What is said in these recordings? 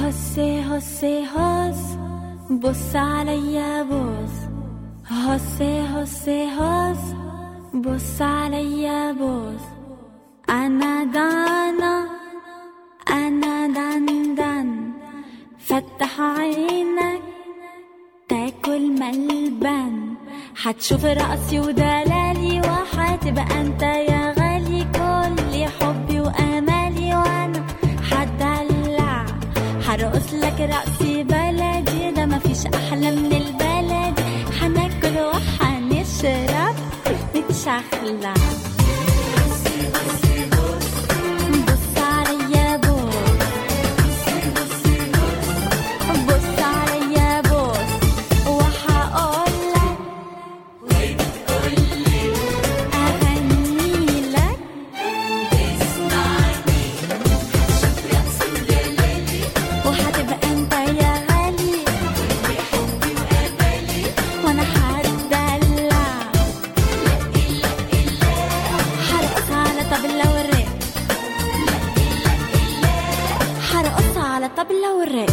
هسي هسي هس بص عليا بص هسي هسي هس بص عليا بص أنا دانا أنا دان دان فتح عينك تاكل ملبن حتشوف رقصي ودلالي وحتبقى انت يا غالي كل حبي وامالي وانا حدلع هرقص لك رقصي بلدي ده مفيش احلى من البلد هناكل وحنشرب نتشخلع بص عليا بص بص عليا بص وهقولك أغني لك وهتبقى انت يا غالي وانا هتدلع هرقص على طبلة والرق هرقص على طبلة والرق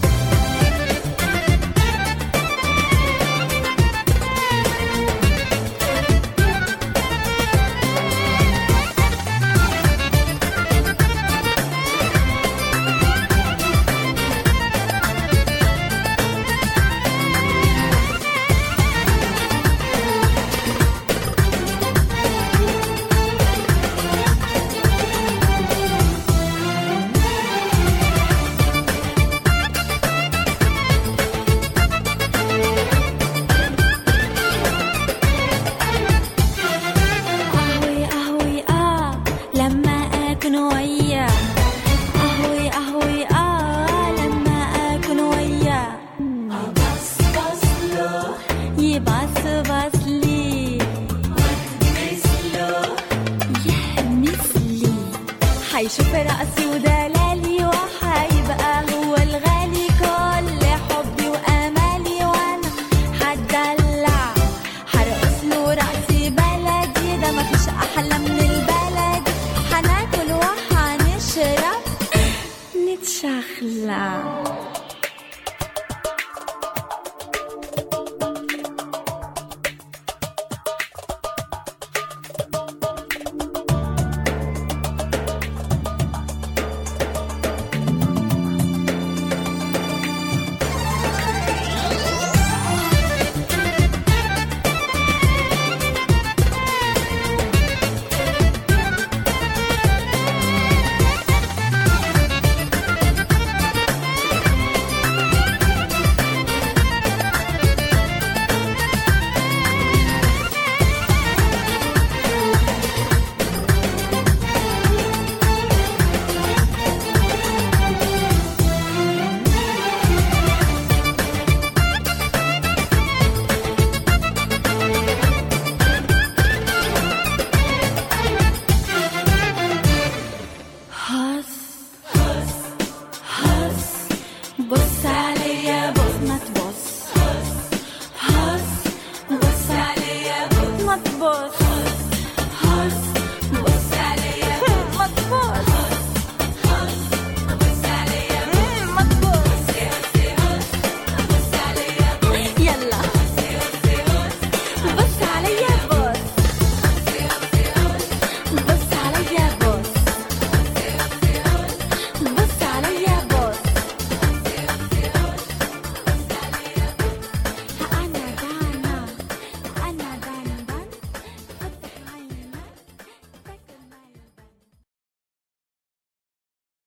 أهوي أهوي آه لما أكون وياه أهوي أهوي آه لما أكون وياه أبص بص له يبص بص لي يهمس لي حيشوف رأسي ودلالي وحيبقى هو الغالي كل حبي وأمالي وأنا هتدلع هرقص له رأسي بلدي ده مفيش أحلى من البلد هناكل وهنشرب نتشخلع هس هس بص عليا بص ما تبص هس بص عليا بص ما تبص